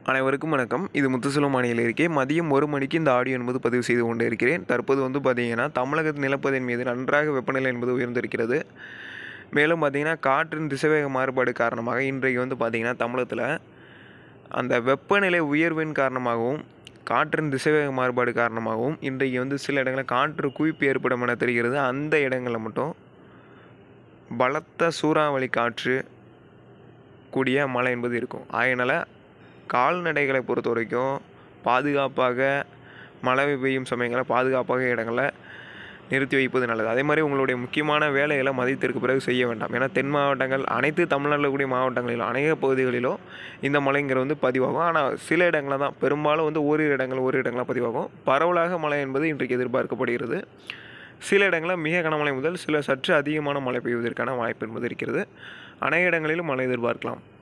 அனைவருக்கும் வணக்கம் இது முத்துசெல்வம் மாநில இருக்கே மதியம் ஒரு மணிக்கு இந்த ஆடியோ என்பது பதிவு செய்து கொண்டு இருக்கிறேன் தற்போது வந்து பார்த்தீங்கன்னா தமிழக நிலப்பதின் மீது நன்றாக வெப்பநிலை என்பது உயர்ந்திருக்கிறது மேலும் பார்த்தீங்கன்னா காற்றின் திசைவேக மாறுபாடு காரணமாக இன்றைக்கு வந்து பார்த்தீங்கன்னா தமிழகத்தில் அந்த வெப்பநிலை உயர்வின் காரணமாகவும் காற்றின் திசைவேக மாறுபாடு காரணமாகவும் இன்றைக்கு வந்து சில இடங்களில் காற்று குவிப்பு ஏற்படும் என தெரிகிறது அந்த இடங்களில் மட்டும் பலத்த சூறாவளி காற்று கூடிய மழை என்பது இருக்கும் ஆகையினால் கால்நடைகளை பொறுத்த வரைக்கும் பாதுகாப்பாக மழை பெய்யும் சமயங்களில் பாதுகாப்பாக இடங்களை நிறுத்தி வைப்பது நல்லது அதே மாதிரி உங்களுடைய முக்கியமான வேலைகளை மதியத்திற்கு பிறகு செய்ய வேண்டாம் ஏன்னா தென் மாவட்டங்கள் அனைத்து தமிழ்நாட்டில் கூடிய மாவட்டங்களிலும் அநேக பகுதிகளிலும் இந்த மழைங்கிறது வந்து பதிவாகும் ஆனால் சில இடங்களில் தான் பெரும்பாலும் வந்து ஓரிரு இடங்கள் ஒரு இடங்களாக பதிவாகும் பரவலாக மழை என்பது இன்றைக்கு எதிர்பார்க்கப்படுகிறது சில இடங்களில் மிக கனமழை முதல் சில சற்று அதிகமான மழை பெய்வதற்கான வாய்ப்பு என்பது இருக்கிறது அநேக இடங்களிலும் மழை எதிர்பார்க்கலாம்